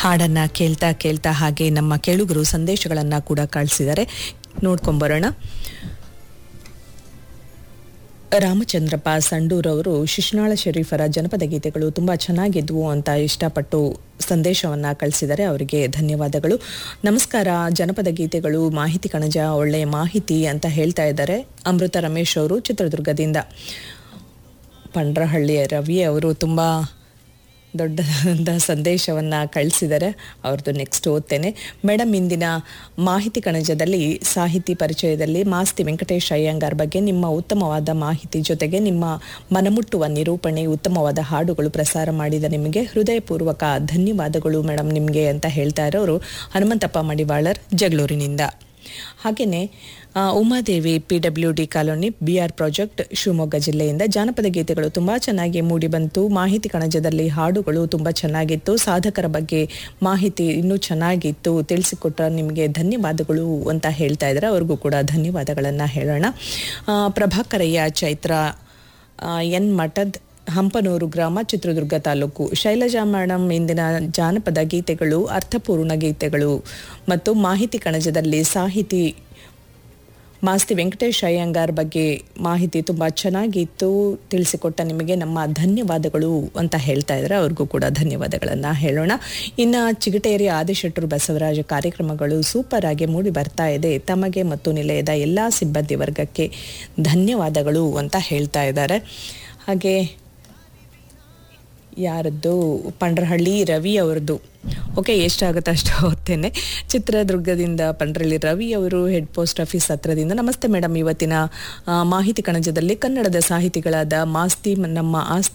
ಹಾಡನ್ನ ಕೇಳ್ತಾ ಕೇಳ್ತಾ ಹಾಗೆ ನಮ್ಮ ಕೇಳುಗರು ಸಂದೇಶಗಳನ್ನ ಕೂಡ ಕಳಿಸಿದ್ದಾರೆ ನೋಡ್ಕೊಂಬರೋಣ ರಾಮಚಂದ್ರಪ್ಪ ಸಂಡೂರ್ ಅವರು ಶಿಶುನಾಳ ಶರೀಫರ ಜನಪದ ಗೀತೆಗಳು ತುಂಬ ಚೆನ್ನಾಗಿದ್ವು ಅಂತ ಇಷ್ಟಪಟ್ಟು ಸಂದೇಶವನ್ನ ಕಳಿಸಿದರೆ ಅವರಿಗೆ ಧನ್ಯವಾದಗಳು ನಮಸ್ಕಾರ ಜನಪದ ಗೀತೆಗಳು ಮಾಹಿತಿ ಕಣಜ ಒಳ್ಳೆಯ ಮಾಹಿತಿ ಅಂತ ಹೇಳ್ತಾ ಇದ್ದಾರೆ ಅಮೃತ ರಮೇಶ್ ಅವರು ಚಿತ್ರದುರ್ಗದಿಂದ ಪಂಡ್ರಹಳ್ಳಿಯ ರವಿ ಅವರು ತುಂಬ ದೊಡ್ಡದಾದ ಸಂದೇಶವನ್ನು ಕಳಿಸಿದ್ದಾರೆ ಅವ್ರದ್ದು ನೆಕ್ಸ್ಟ್ ಓದ್ತೇನೆ ಮೇಡಮ್ ಇಂದಿನ ಮಾಹಿತಿ ಕಣಜದಲ್ಲಿ ಸಾಹಿತಿ ಪರಿಚಯದಲ್ಲಿ ಮಾಸ್ತಿ ವೆಂಕಟೇಶ್ ಅಯ್ಯಂಗಾರ್ ಬಗ್ಗೆ ನಿಮ್ಮ ಉತ್ತಮವಾದ ಮಾಹಿತಿ ಜೊತೆಗೆ ನಿಮ್ಮ ಮನಮುಟ್ಟುವ ನಿರೂಪಣೆ ಉತ್ತಮವಾದ ಹಾಡುಗಳು ಪ್ರಸಾರ ಮಾಡಿದ ನಿಮಗೆ ಹೃದಯಪೂರ್ವಕ ಧನ್ಯವಾದಗಳು ಮೇಡಮ್ ನಿಮಗೆ ಅಂತ ಹೇಳ್ತಾ ಇರೋರು ಹನುಮಂತಪ್ಪ ಮಡಿವಾಳರ್ ಜಗಳೂರಿನಿಂದ ಹಾಗೆಯೇ Umadevi P W D colony B R project Shivamogga ಜಿಲ್ಲೆಯಿಂದ ಜಾನಪದ ಗೀತೆಗಳು ತುಂಬ ಚೆನ್ನಾಗಿ ಮೂಡಿಬಂತು ಮಾಹಿತಿ ಕಣಜದಲ್ಲಿ ಹಾಡುಗಳು ತುಂಬ ಚೆನ್ನಾಗಿತ್ತು ಸಾಧಕರ ಬಗ್ಗೆ ಮಾಹಿತಿ ಇನ್ನೂ ಚೆನ್ನಾಗಿತ್ತು ತಿಳಿಸಿಕೊಟ್ಟ ನಿಮಗೆ ಧನ್ಯವಾದಗಳು ಅಂತ ಹೇಳ್ತಾ ಇದ್ದಾರೆ ಅವ್ರಿಗೂ ಕೂಡ ಧನ್ಯವಾದಗಳನ್ನು ಹೇಳೋಣ ಆ, ಪ್ರಭಾಕರಯ್ಯ ಚೈತ್ರ ಆ, ಎನ್ ಮಠದ್ ಹಂಪನೂರು ಗ್ರಾಮ ಚಿತ್ರದುರ್ಗ ತಾಲೂಕು ಶೈಲಜಾ ಮೇಡಮ್ ಇಂದಿನ ಜಾನಪದ ಗೀತೆಗಳು ಅರ್ಥಪೂರ್ಣ ಗೀತೆಗಳು ಮತ್ತು ಮಾಹಿತಿ ಕಣಜದಲ್ಲಿ ಸಾಹಿತಿ ಮಾಸ್ತಿ ವೆಂಕಟೇಶ್ ಅಯ್ಯಂಗಾರ್ ಬಗ್ಗೆ ಮಾಹಿತಿ ತುಂಬ ಚೆನ್ನಾಗಿತ್ತು ತಿಳಿಸಿಕೊಟ್ಟ ನಿಮಗೆ ನಮ್ಮ ಧನ್ಯವಾದಗಳು ಅಂತ ಹೇಳ್ತಾ ಇದ್ದಾರೆ ಅವ್ರಿಗೂ ಕೂಡ ಧನ್ಯವಾದಗಳನ್ನು ಹೇಳೋಣ ಇನ್ನು ಚಿಗಟೇರಿ ಆದಿಶೆಟ್ಟರು ಬಸವರಾಜ ಕಾರ್ಯಕ್ರಮಗಳು ಸೂಪರ್ ಆಗಿ ಮೂಡಿ ಬರ್ತಾ ಇದೆ ತಮಗೆ ಮತ್ತು ನಿಲಯದ ಎಲ್ಲ ಸಿಬ್ಬಂದಿ ವರ್ಗಕ್ಕೆ ಧನ್ಯವಾದಗಳು ಅಂತ ಹೇಳ್ತಾ ಇದ್ದಾರೆ ಹಾಗೆ ಯಾರದ್ದು ಪಂಡ್ರಹಳ್ಳಿ ರವಿ ಅವರದ್ದು ಓಕೆ ಎಷ್ಟಾಗುತ್ತೆ ಅಷ್ಟು ಓದ್ತೇನೆ ಚಿತ್ರದುರ್ಗದಿಂದ ಪಂಡ್ರಹಳ್ಳಿ ರವಿ ಅವರು ಹೆಡ್ ಪೋಸ್ಟ್ ಆಫೀಸ್ ಹತ್ರದಿಂದ ನಮಸ್ತೆ ಮೇಡಮ್ ಇವತ್ತಿನ ಆ, ಮಾಹಿತಿ ಕಣಜದಲ್ಲಿ ಕನ್ನಡದ ಸಾಹಿತಿಗಳಾದ ಮಾಸ್ತಿ ನಮ್ಮ ಆಸ್ತಿ